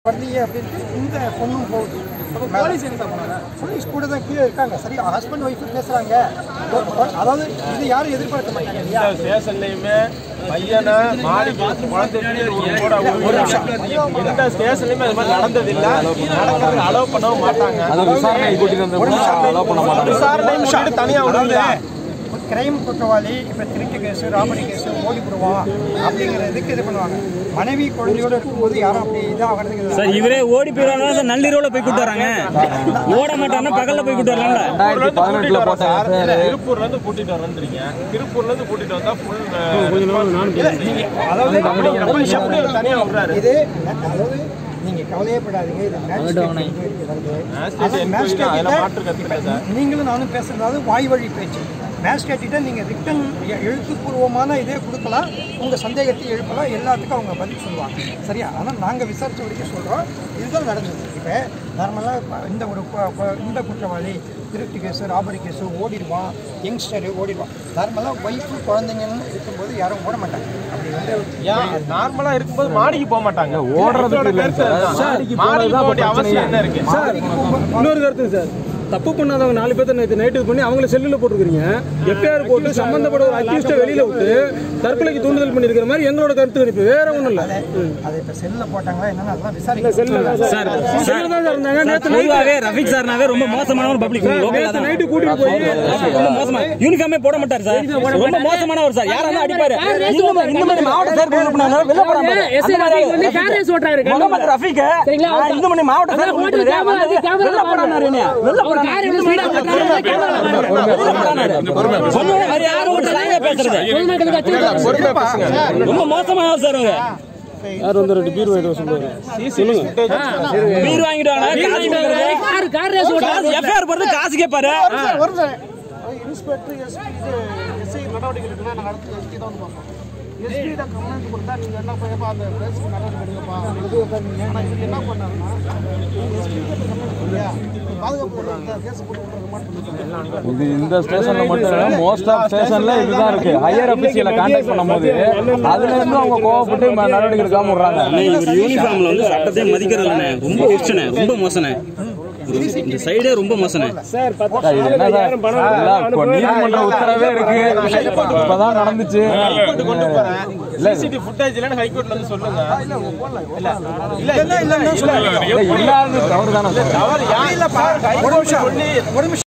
பண்ணீங்க அப்படின்ட்டு இந்த பொண்ணும் போகுது போலீஸ் போலீஸ் கூட தான் கீழே இருக்காங்க சரி ஹஸ்பண்ட் ஒய்ஃபு பேசுறாங்க அதாவது இது யாரும் எதிர்பார்க்க மாட்டாங்க இல்லையா இந்த ஸ்டேஷன்லயுமே பையனை மாடிக்கு குழந்தைக்கு ஒரு கூட ஒரு எந்த ஸ்டேஷன்லயுமே அது மாதிரி நடந்தது இல்ல நடக்கிறது அலோவ் பண்ணவும் மாட்டாங்க விசாரணை கூட்டிட்டு வந்து அலோவ் பண்ண மாட்டாங்க விசாரணை முடிச்சுட்டு தனியா விடுங்க கிரைம் குற்றவாளி இப்போ திருட்டு கேஸு ராபரி கேஸு ஓடி போடுவான் அப்படிங்கிறதுக்கு இது பண்ணுவாங்க மனைவி குழந்தையோட இருக்கும்போது யாரும் அப்படி இதாகிறதுக்கு இல்லை. சார் இவரே ஓடி போயிடுவாங்க சார் நள்ளிரவுல போய் கூட்டு வராங்க ஓட மாட்டாங்கன்னா பகல்ல போய் கூட்டு வரலாம்ல ரெண்டாயிரத்தி பதினெட்டுல போட்ட சார் FIR. திருப்பூர்ல இருந்து கூட்டிட்டு வரேன்றீங்க திருப்பூர்ல இருந்து கூட்டிட்டு வந்தா ஃபுல் அதாவது எப்படி தனியா விடுறாரு இது அதாவது நீங்க கவலையப்படாதீங்க இது magistrate inquiry வருது. Magistrate அது inquiry magistrate தான், அதெல்லாம் கிட்ட மாற்று கருத்து இல்லை சார். நீங்களும் நானும் பேசுறதாவது வாய் வழி பேச்சு மேஜிஸ்ட்ரேட் கிட்ட நீங்க ரிட்டன் எழுத்துப்பூர்வமான இதே கொடுக்கலாம் உங்க சந்தேகத்தை எழுப்பலாம் எல்லாத்துக்கும் அவங்க பதில் சொல்லுவாங்க சரியா ஆனால் நாங்க விசாரிச்ச வரைக்கும் சொல்றோம் இதுதான் நடந்தது இப்போ நார்மலாக இந்த ஒரு கு- கு- இந்த குற்றவாளி திருட்டு கேஸு ராபரி கேஸு ஓடிடுவான் யங்ஸ்டரு ஓடிடுவான் நார்மலாக ஒய்ஃபு குழந்தைங்கன்னு இருக்கும்போது யாரும் ஓட மாட்டாங்க அப்படி வந்து ஏன் நார்மலா இருக்கும்போது மாடிக்கு போக மாட்டாங்க ஓடுறதுக்கு இல்ல கருத்து சார். அதுதான். மாடிக்கு மாடிக்கு போனதுதான் போக வேண்டிய பிரச்சனையே. அவசியம் என்ன இருக்கு மாடிக்கு போகும்போது இன்னொரு கருத்து சார் தப்பு பண்ணாதவங்க நாலு பேர்த்த நேற்று நைட்டு இது பண்ணி அவங்கள செல்லுல போட்டுருக்கீங்க எஃப்ஐஆர் போட்டு சம்பந்தப்பட்ட ஒரு அக்யூஸ்ட வெளியில விட்டு தற்கொலைக்கு தூண்டுதல் பண்ணிருக்கிற மாதிரி எங்களோட கருத்து கணிப்பு வேற ஒண்ணும் இல்ல அதை இப்போ செல்லில் போட்டாங்களா என்னன்னு அதெல்லாம் விசாரிக்க சார் செல்லுல தான் சார் இருந்தாங்க நேற்று பொதுவாகவே ரஃபிக் சார்னாவே ரொம்ப மோசமானவர் பப்ளிக் லோக்கல்ல நேற்று தான் நைட்டு கூட்டிட்டு போய் ரொம்ப மோசமா யூனிஃபார்மே போட மாட்டார் சார் ரொம்ப மோசமானவர் சார் யாரா இருந்தா அடிப்பாரு இந்த மாதிரி இந்த மாதிரி மாவட்ட சார் கொண்டு போனாங்க வெளில போறாங்க எஸ்ஐ ரஃபீக் வந்து கார் ரேஸ் ஓட்டுறாரு முகமது ரஃபீக் சரிங்களா? நான் இந்த மாதிரி மாவட்ட சார் அதான் கொண்டு போட்டு போனாரு. கேமரா வச்சு கேமரா வெளில போறானாரு என்னைய. வெளில ஒரு கார் எவ்வளவு ஸ்பீடா ஓட்டுறாரு கேமரா பாருங்க சொன்னோட வேற யாரும் ஒரு ஸ்லாங்கா பேசுறது பொதுமக்களுக்கு அச்சுறுத்தல் ரொம்ப மோசமானவர் சார் அவங்க யார் வந்து ரெண்டு பீர் வாங்கிட்டு வர சொல்லுவாங்க பீர் வாங்கிட்டு வாங்க காசு கொடுக்குறது. கார் கார் ரேஸ் ஓட்டுறாரு காசு எஃப்ஐஆர் போடுறது காசு கேட்பாரு இன்ஸ்பெக்டர் எஸ்பி இது எஸ்ஐ நடவடிக்கை எடுக்கணும் நாங்கள் அடுத்து எஸ்பி தான் வந்து பார்ப்போம் எஸ்பியிட கம்ப்ளைண்ட் கொடுத்தா நீங்கள் என்ன பண்ணப்பா அந்த பேசுக்கு நடவடிக்கை எடுங்கப்பா ஆனால் இவர் என்ன பண்ணாருன்னா எஸ்பி கம்ப்ளைண்ட் இல்லையா பாதுகாப்பு இந்த கேஸ் போட்டு கொடுக்குற மாதிரி பண்ணிருக்காங்க இது இந்த ஸ்டேஷன்ல மட்டும் இல்ல மோஸ்ட் ஆஃப் ஸ்டேஷன்ல இதுதான் இருக்கு ஹையர் அபிஷியலை கான்டாக்ட் பண்ணும்போது அதுல இருந்து அவங்க கோவப்பட்டு ம- நடவடிக்கை எடுக்காம விடுறாங்க இவர் யூனிஃபார்ம்ல வந்து சட்டத்தை மதிக்கிறது இல்லைண்ணே ரொம்ப உச்சனே ரொம்ப மோசனே இந்த சைடே ரொம்ப மோசனே சார் பத்து சார், இது என்ன சார் எல்லாம் இப்போ நீதிமன்ற உத்தரவே இருக்கு இப்பதான் நடந்துச்சு இல்ல சிசிடிவி ஃபுட்டேஜ் இல்லைன்னு ஹைகோர்ட்ல வந்து சொல்லுங்க இல்ல இல்ல இல்ல இல்ல இல்ல, இல்லாதது தவறு தானே சார் அவர் யார் இல்ல சொல்லி ஒரு நிமிஷம்